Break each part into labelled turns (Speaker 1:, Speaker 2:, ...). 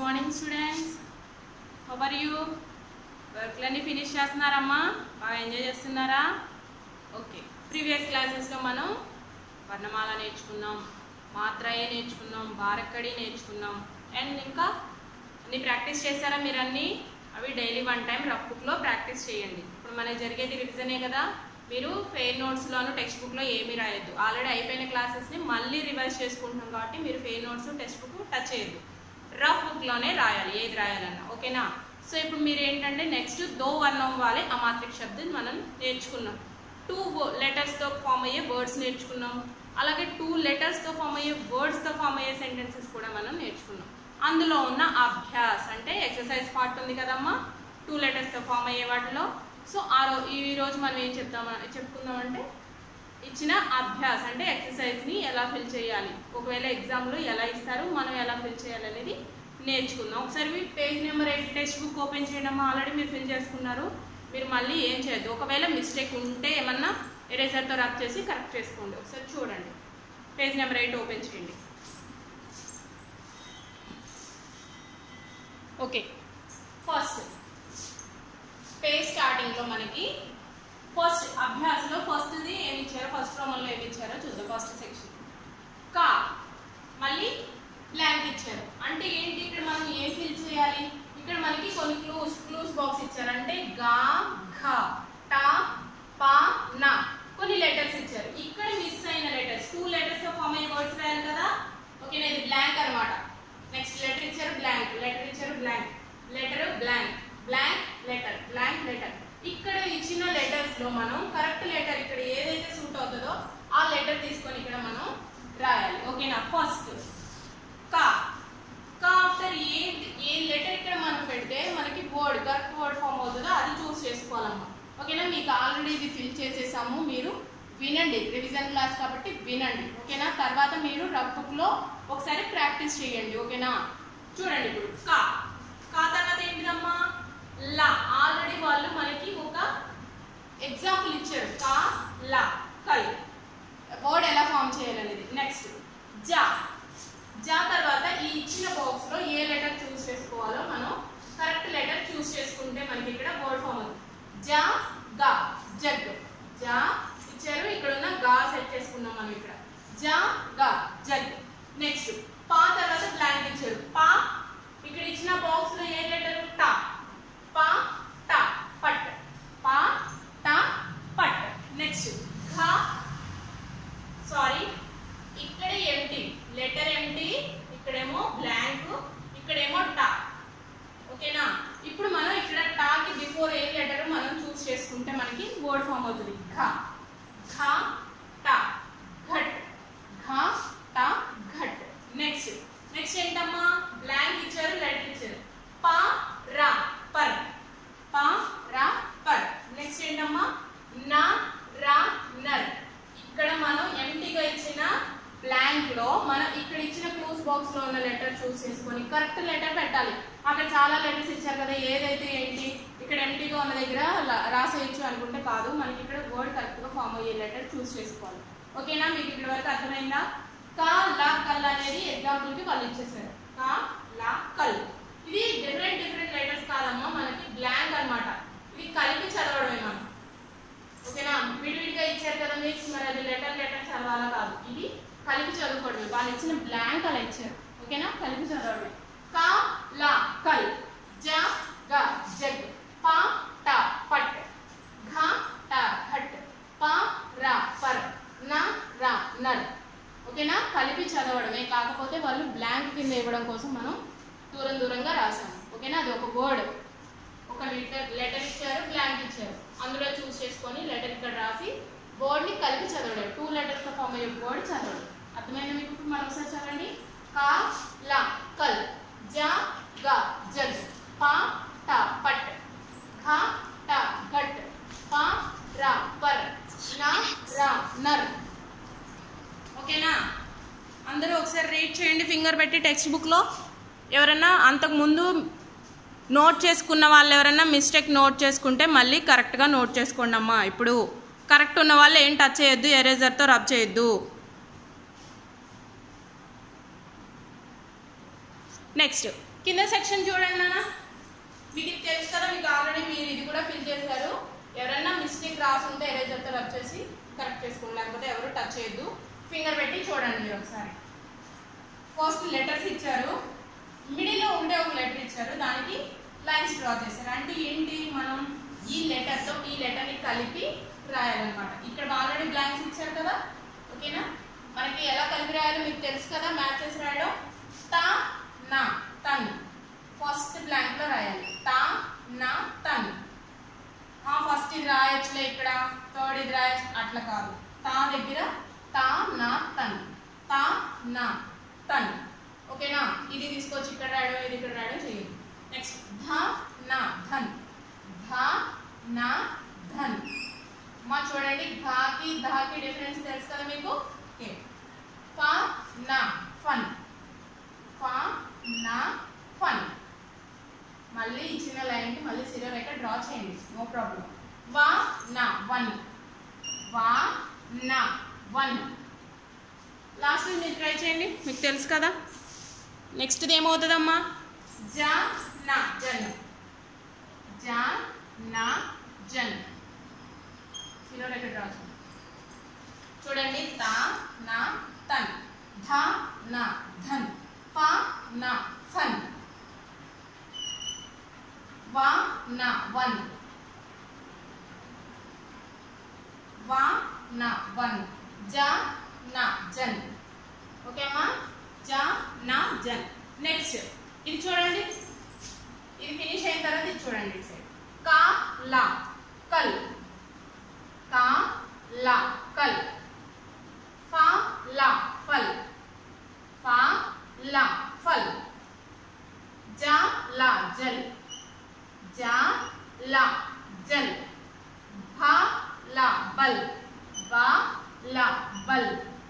Speaker 1: morning students how are you వర్క్లన్నీ finish చేస్తున్నారమ్మా బాగా ఎంజాయ్ చేస్తున్నారా ఓకే ప్రీవియస్ క్లాసెస్లో మనం వర్ణమాల నేర్చుకున్నాం మాత్రయే నేర్చుకున్నాం బారక్కడి నేర్చుకున్నాం అండ్ ఇంకా అన్ని ప్రాక్టీస్ చేశారా మీరు అన్నీ అవి డైలీ వన్ టైం రఫ్ బుక్లో ప్రాక్టీస్ చేయండి ఇప్పుడు మనకి జరిగేది రివిజనే కదా మీరు ఫెయిర్ నోట్స్లోను టెక్స్ట్ బుక్లో ఏమీ రాయొద్దు ఆల్రెడీ అయిపోయిన క్లాసెస్ని మళ్ళీ రివైజ్ చేసుకుంటున్నాం కాబట్టి మీరు fair notes textbook touch చేయొద్దు రఫ్ బుక్లోనే రాయాలి ఏది రాయాలన్నా ఓకేనా సో ఇప్పుడు మీరు ఏంటంటే నెక్స్ట్ దో వర్ణం వాలే అమాత్రిక శబ్దం మనం నేర్చుకున్నాం టూ లెటర్స్తో ఫామ్ అయ్యే వర్డ్స్ నేర్చుకున్నాం అలాగే టూ లెటర్స్తో ఫామ్ అయ్యే వర్డ్స్తో ఫామ్ అయ్యే సెంటెన్సెస్ కూడా మనం నేర్చుకున్నాం అందులో ఉన్న అభ్యాస్ అంటే ఎక్సర్సైజ్ పార్ట్ ఉంది కదమ్మా టూ లెటర్స్తో ఫామ్ అయ్యే వాటిలో సో ఆ రో ఈ రోజు మనం ఏం చెప్తామా చెప్పుకుందామంటే ఇచ్చిన అభ్యాస్ అంటే ఎక్సర్సైజ్ని ఎలా ఫిల్ చేయాలి ఒకవేళ ఎగ్జామ్లో ఎలా ఇస్తారు మనం ఎలా ఫిల్ చేయాలి అనేది నేర్చుకుందాం ఒకసారి మీ page number eight textbook open చేయడం ఆల్రెడీ మీరు ఫిల్ చేసుకున్నారు మీరు మళ్ళీ ఏం చేయొద్దు ఒకవేళ మిస్టేక్ ఉంటే ఏమన్నా ఎరేజర్తో రబ్ చేసి కరెక్ట్ చేసుకోండి ఒకసారి చూడండి పేజ్ నెంబర్ ఎయిట్ ఓపెన్ చేయండి ఓకే ఫస్ట్ పేజ్ స్టార్టింగ్లో మనకి ఫస్ట్ అభ్యాసంలో ఫస్ట్ది ఏమి ఇచ్చారో ఫస్ట్ రోమన్లో ఏమి ఇచ్చారో చూద్దాం ఫస్ట్ సెక్షన్ కా మళ్ళీ బ్లాంక్ ఇచ్చారు అంటే ఏంటి ఇక్కడ మనం ఏం ఫిల్ చేయాలి ఇక్కడ మనకి కొన్ని క్లూస్ క్లూస్ బాక్స్ ఇచ్చారు అంటే గా ఘ టా పా నా కొన్ని లెటర్స్ ఇచ్చారు ఇక్కడ మిస్ అయిన లెటర్స్ టూ లెటర్స్ తో ఫామ్ అయ్యే వర్డ్స్ రాయాలి కదా ఓకేనా ఇది బ్లాంక్ అన్నమాట నెక్స్ట్ లెటర్ ఇచ్చారు బ్లాంక్ లెటర్ ఇచ్చారు blank letter blank blank letter blank letter ఇక్కడ ఇచ్చిన లెటర్స్ లో మనం కరెక్ట్ లెటర్ ఇక్కడ ఏదైతే సూట్ అవుతుందో ఆ లెటర్ తీసుకొని ఇక్కడ మనం రాయాలి ఓకేనా ఫస్ట్ కా కా ఆఫ్టర్ ఏ ఏ లెటర్ ఇక్కడ మనం పెడితే మనకి వర్డ్ కరెక్ట్ వర్డ్ ఫామ్ అవుతుందో అది చూస్ చేసుకోవాలమ్మా ఓకేనా మీకు ఆల్రెడీ ఇది ఫిల్ చేసేసాము మీరు వినండి రివిజన్ క్లాస్ కాబట్టి వినండి ఓకేనా తర్వాత మీరు రఫ్ బుక్ లో ఒకసారి ప్రాక్టీస్ చేయండి ఓకేనా చూడండి ఇప్పుడు కా కా తర్వాత ఏంటిదమ్మా లా ఆల్రెడీ వాళ్ళు మనకి ఒక ఎగ్జాంపుల్ ఇచ్చారు కా లా కల్ వర్డ్ ఎలా ఫామ్ చేయాలనేది నెక్స్ట్ జా జా తర్వాత ఈ ఇచ్చిన బాక్స్ లో ఏ లెటర్ చూస్ చేసుకోవాలో మనం కరెక్ట్ లెటర్ చూస్ చేసుకుంటే మనకి ఇక్కడ వర్డ్ ఫామ్ అవుతుంది జా గా జగ్ జా ఇచ్చారు ఇక్కడ ఉన్న గా సెట్ చేసుకున్నాం మనం ఇక్కడ జా గా జగ్ నెక్స్ట్ పా తర్వాత బ్లాంక్ ఇచ్చారు పా ఇక్కడ ఇచ్చిన బాక్స్ లో ఏ లెటర్ టా పా టా పట్ పా టా పట్ నెక్స్ట్ ఘ సారీ ఇక్కడ ఎంటీ లెటర్ ఎంటీ ఇక్కడేమో బ్లాంక్ ఇక్కడేమో టా ఓకేనా ఇప్పుడు మనం ఇక్కడ టాకి బిఫోర్ ఏ లెటర్ మనం చూస్ చేసుకుంటే మనకి వర్డ్ ఫామ్ అవుతుంది ఘ ఘ టా ఘట్ ఘ టా ఘట్ నెక్స్ట్ నెక్స్ట్ ఏంటమ్మా బ్లాంక్ ఇచ్చారు లెటర్ ఇచ్చారు పా రా పర్ పా రా పర్ నెక్స్ట్ ఏంటమ్మా నా రా నర్ ఇక్కడ మనం ఎంటీగా ఇచ్చిన బ్లాంక్ లో మనం ఇక్కడ ఇచ్చిన క్లూస్ బాక్స్ లో ఉన్న లెటర్ చూస్ చేసుకొని కరెక్ట్ లెటర్ పెట్టాలి అక్కడ చాలా లెటర్స్ ఇచ్చారు కదా ఏదైతే ఏంటి ఇక్కడ ఎంటీగా ఉన్న దగ్గర ల- రాసేయచ్చు అనుకుంటే కాదు మనకి ఇక్కడ వర్డ్ కరెక్ట్ గా ఫామ్ అయ్యే లెటర్ చూస్ చేసుకోవాలి ఓకేనా మీకు ఇక్కడ వరకు అర్థమైందా కా లా కల్ అనేది ఎగ్జాంపుల్ కి వాళ్ళు ఇచ్చేసారు కా లా కల్ ఇది డిఫరెంట్ డిఫరెంట్ లెటర్స్ కాదమ్మా మనకి బ్లాంక్ అన్నమాట ఇది కలిపి చదవడమే మనం ఓకేనా విడివిడిగా ఇచ్చారు కదా మిక్స్ మరి అది లెటర్ లెటర్ చదవాలా కాదు ఇది కలిపి చదువుకోవడమే వాళ్ళు ఇచ్చిన బ్లాంక్ అలా ఇచ్చారు ఓకేనా కలిపి చదవడమే కా లా కల్ జ గ జగ్ పా ట పట్ ఘ ట ఘట్ పా రా పర్ న రా నర్ ఓకేనా కలిపి చదవడమే కాకపోతే వాళ్ళు బ్లాంక్ కింద ఇవ్వడం కోసం మనం దూరం దూరంగా రాసాము ఓకేనా అది ఒక వర్డ్ ఒక లెటర్ లెటర్ ఇచ్చారు బ్లాంక్ ఇచ్చారు అందులో చూస్ చేసుకొని లెటర్ ఇక్కడ రాసి బోర్డ్ ని కలిపి చదవడం టూ లెటర్స్ తో ఫామ్ అయ్యే బోర్డ్ చదవడం అర్థమైందా మీకు ఇప్పుడు మరొకసారి చదవండి కా లా కల్ జ గ జగ్ పా ట పట్ ఘ ట ఘట్ పా రా పర్ నా రా నర్ ఓకేనా అందరూ ఒకసారి రీడ్ చేయండి ఫింగర్ పెట్టి టెక్స్ట్ బుక్లో ఎవరన్నా అంతకు ముందు నోట్ చేసుకున్న వాళ్ళు ఎవరైనా మిస్టేక్ నోట్ చేసుకుంటే మళ్ళీ కరెక్ట్గా నోట్ చేసుకోండి అమ్మా ఇప్పుడు కరెక్ట్ ఉన్న వాళ్ళు ఏం టచ్ చేయొద్దు ఎరేజర్తో రబ్ చేయొద్దు నెక్స్ట్ కింద సెక్షన్ చూడండి నాన్న మీకు ఇది తెలుసు కదా మీకు ఆల్రెడీ మీరు ఇది కూడా ఫిల్ చేశారు ఎవరైనా మిస్టేక్ రాసి ఉంటే ఎరేజర్తో రబ్ చేసి కరెక్ట్ చేసుకోండి లేకపోతే ఎవరు టచ్ చేయొద్దు ఫింగర్ పెట్టి చూడండి మీరు ఒకసారి ఫస్ట్ లెటర్స్ ఇచ్చారు మిడిల్లో ఉండే ఒక లెటర్ ఇచ్చారు దానికి లైన్స్ డ్రా చేశారు అంటే ఏంటి మనం ఈ లెటర్తో ఈ లెటర్ని కలిపి రాయాలన్నమాట ఇక్కడ ఆల్రెడీ బ్లాంక్స్ ఇచ్చారు కదా ఓకేనా మనకి ఎలా కలిపి రాయాలో మీకు తెలుసు కదా మ్యాచెస్ రాయడం తా నా తన్ ఫస్ట్ బ్లాంక్ లో రాయాలి తా నా తన్ ఆ ఫస్ట్ ఇది రాయొచ్చులే ఇక్కడ థర్డ్ ఇది రాయొచ్చు అట్లా కాదు తా దగ్గర తా నా తన్ తా నా తన్ ఓకేనా ఇది తీసుకొచ్చి ఇక్కడ రాయడం ఇది ఇక్కడ రాయడం చేయదు నెక్స్ట్ ధ నా ధన్ ధ నా ధన్ మా చూడండి ఘాకి ధాకి డిఫరెన్స్ తెలుసు కదా మీకు ఓకే ఫ నా ఫన్ ఫ నా ఫన్ మళ్ళీ ఇచ్చిన లైన్కి మళ్ళీ సిరో రేఖ డ్రా చేయండి నో ప్రాబ్లం వా నా వన్ వా నా వన్ లాస్ట్ మీరు ట్రై చేయండి మీకు తెలుసు కదా నెక్స్ట్ ఏమవుతుందమ్మా జా నా జన్ జా నా జన్ సిరో రేఖ డ్రా చేయండి చూడండి తా నా తన్ ధ నా ధన్ ఫ నా ఫన్ వా నా వన్ వా నా వన్ జ నా జన్ ఓకే అమ్మా జ నా జన్ నెక్స్ట్ ఇది చూడండి ఇది ఫినిష్ అయిన తర్వాత ఇది చూడండి ఇటు సైడ్ కా లా కల్ కా లా కల్ ఫా లా ఫల్ ఫా లా ఫల్ జా లా జల్ जा ला जल भा ला बल बा ला बल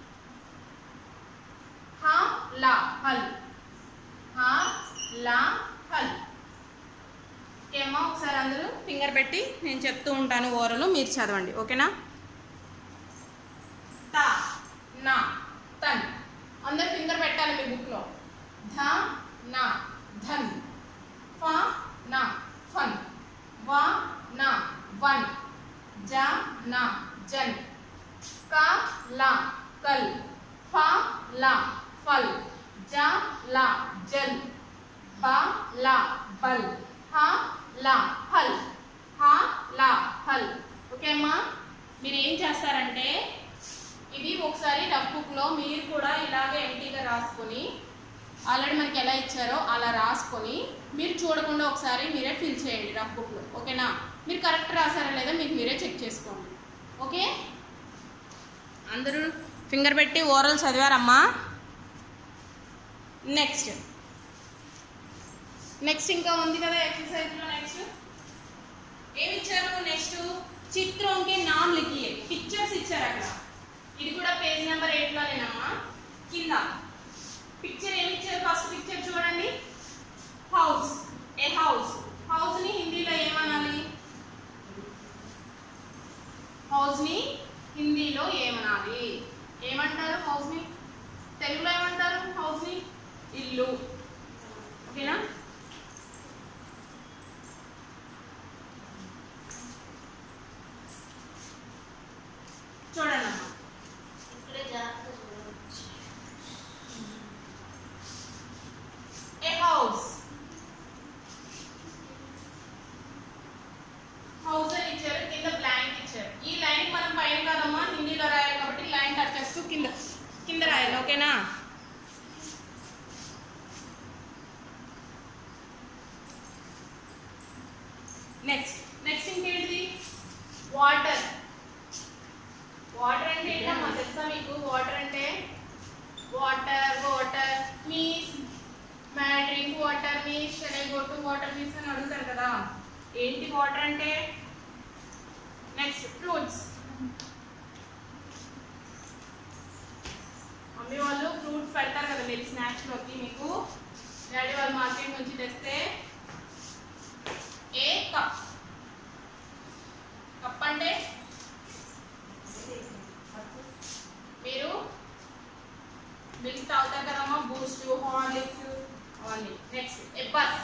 Speaker 1: हा ला हल हा లా హల్ ఓకేమ్మా ఒకసారి అందరూ ఫింగర్ పెట్టి నేను చెప్తూ ఉంటాను ఓరలు మీరు చదవండి ఓకేనా తా నా తన్ అందరు ఫింగర్ పెట్టాలి మీ బుక్లో ధ నా ధన్ ఫ నా ఫన్ వా నా వన్ జ నా జన్ కా లా కల్ ఫ లా ఫల్ జ లా జల్ బ లా బల్ హ లా హల్ హ లా హల్ ఓకే అమ్మా మీరు ఏం చేస్తారంటే ఇది ఒకసారి రఫ్ బుక్లో మీరు కూడా ఇలాగే ఎంటీగా రాసుకొని ఆల్రెడీ మనకి ఎలా ఇచ్చారో అలా రాసుకొని మీరు చూడకుండా ఒకసారి మీరే ఫిల్ చేయండి రఫ్ బుక్లో ఓకేనా మీరు కరెక్ట్ రాసారా లేదా మీకు మీరే చెక్ చేసుకోండి ఓకే అందరూ ఫింగర్ పెట్టి ఓరల్ చదివారమ్మా నెక్స్ట్ నెక్స్ట్ ఇంకా ఉంది కదా ఎక్సర్సైజ్లో నెక్స్ట్ ఏమి ఇచ్చారు నెక్స్ట్ చిత్రంకి నామ్ లిఖియే పిక్చర్స్ ఇచ్చారు అక్కడ ఇది కూడా పేజ్ నెంబర్ ఎయిట్లోనేనమ్మా కింద పిక్చర్ ఏమి ఇచ్చారు ఫస్ట్ పిక్చర్ చూడండి హౌస్ ఏ హౌస్ హౌస్ ని హిందీలో ఏమనాలి హౌస్ ని హిందీలో ఏమనాలి ఏమంటారు హౌస్ ని తెలుగులో ఏమంటారు హౌస్ ని ఇల్లు ఓకేనా చూడండి అమ్మా
Speaker 2: ఇక్కడే జాగ్రత్త చూడవచ్చు
Speaker 1: ఏ హౌస్ హౌస్ అని ఇచ్చారు కింద బ్లాంక్ ఇచ్చారు ఈ లైన్ మనం పైన కాదమ్మా హిందీలో రాయాలి కాబట్టి లైన్ టచ్ చేస్తూ కింద కింద రాయాలి ఓకేనా నెక్స్ట్ నెక్స్ట్ ఇంకేంటిది వాటర్ వాటర్ అంటే ఏంటమ్మా తెలుసా మీకు వాటర్ అంటే water water miss may drink water miss shall go to water miss అని అడుగుతారు కదా ఏంటి వాటర్ అంటే నెక్స్ట్ ఫ్రూట్స్ మమ్మీ వాళ్ళు ఫ్రూట్స్ పెడతారు కదా మీరు స్నాక్స్లోకి మీకు డాడీ వాళ్ళు మార్కెట్ నుంచి తెస్తే ఏ కప్ కప్ అంటే మీరు మిల్క్ తాగుతారు కదమ్మా Boost Horlicks only next a bus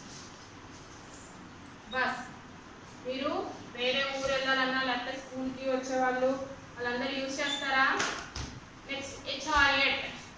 Speaker 1: bus మీరు వేరే ఊరు వెళ్ళాలన్నా లేకపోతే స్కూల్కి వచ్చే వాళ్ళు వాళ్ళందరూ యూజ్ చేస్తారా నెక్స్ట్ ఏ చారియట్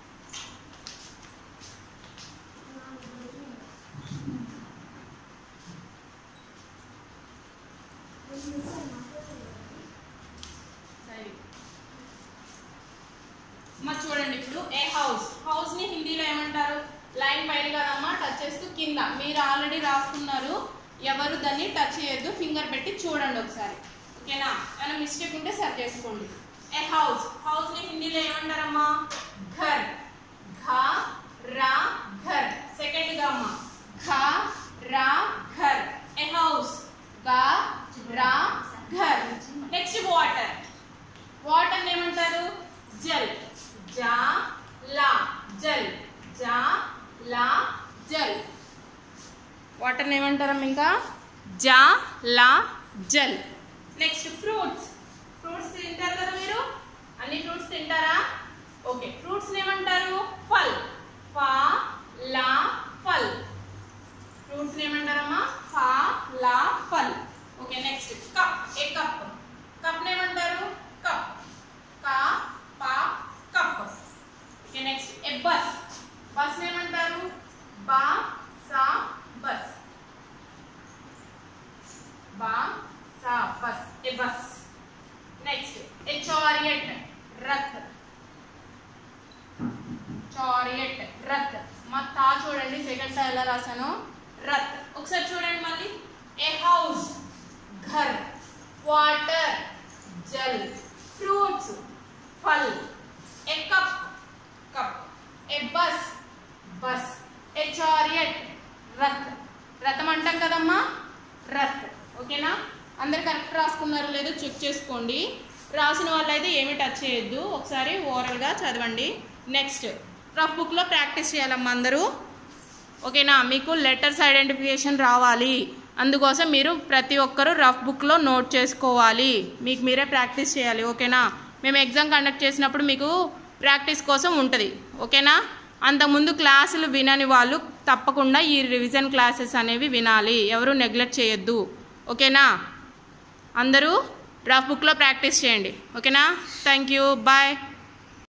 Speaker 1: మరి చూడండి ఇప్పుడు ఏ హౌస్ హౌస్ ని హిందీలో ఏమంటారు లైన్ పైన కదమ్మా టచ్ చేస్తూ కింద మీరు ఆల్రెడీ రాసుకున్నారు ఎవరు దాన్ని టచ్ చేయొద్దు ఫింగర్ పెట్టి చూడండి ఒకసారి ఓకేనా ఏమైనా మిస్టేక్ ఉంటే సరి చేసుకోండి ఏ హౌస్ హౌస్ ని హిందీలో ఏమంటారమ్మా ఘర్ ఘ రా ఘర్ సెకండ్ గా అమ్మా ఘ రా ఘర్ ఏ హౌస్ గా రా ఘర్ నెక్స్ట్ వాటర్ వాటర్ ఏమంటారు జల్ జా లా జల్ జా లా జల్ వాటర్ ఏమంటారమ్మ ఇంకా జా లా జల్ నెక్స్ట్ ఫ్రూట్స్ ఫ్రూట్స్ తింటారు కదా మీరు అన్ని ఫ్రూట్స్ తింటారా ఓకే ఫ్రూట్స్ ఏమంటారు ఫల్ ఫా లా ఫల్ ఫ్రూట్స్ ఏమంటారమ్మా ఫా లా ఫల్ okay next cup a cup cup ఏమంటారు కప్ కా పా cup okay next a bus bus ఏమంటారు బా సా బస్ బా సా bus a bus next a chariot రథ్ చారియట్ రథ్ మా తా చూడండి సెకండ్ తా ఎలా రాశాను రథ్ ఒకసారి చూడండి మళ్ళీ ఏ హౌస్ ఘర్ వాటర్ జల్ ఫ్రూట్స్ ఫల్ a cup cup a bus bus a chariot రథ్ రథం అంటాం కదమ్మా రథ్ ఓకేనా అందరు కరెక్ట్ రాసుకున్నారు లేదో చెక్ చేసుకోండి రాసిన వాళ్ళైతే ఏమీ టచ్ చేయొద్దు ఒకసారి ఓరల్గా చదవండి నెక్స్ట్ రఫ్ బుక్లో ప్రాక్టీస్ చేయాలమ్మా అందరూ ఓకేనా మీకు లెటర్స్ ఐడెంటిఫికేషన్ రావాలి అందుకోసం మీరు ప్రతి ఒక్కరూ రఫ్ బుక్లో నోట్ చేసుకోవాలి మీకు మీరే ప్రాక్టీస్ చేయాలి ఓకేనా మేము ఎగ్జామ్ కండక్ట్ చేసినప్పుడు మీకు ప్రాక్టీస్ కోసం ఉంటుంది ఓకేనా అంతకుముందు క్లాసులు వినని వాళ్ళు తప్పకుండా ఈ రివిజన్ క్లాసెస్ అనేవి వినాలి ఎవరు నెగ్లెక్ట్ చేయొద్దు ఓకేనా అందరూ రఫ్ బుక్లో ప్రాక్టీస్ చేయండి ఓకేనా థ్యాంక్ యూ బాయ్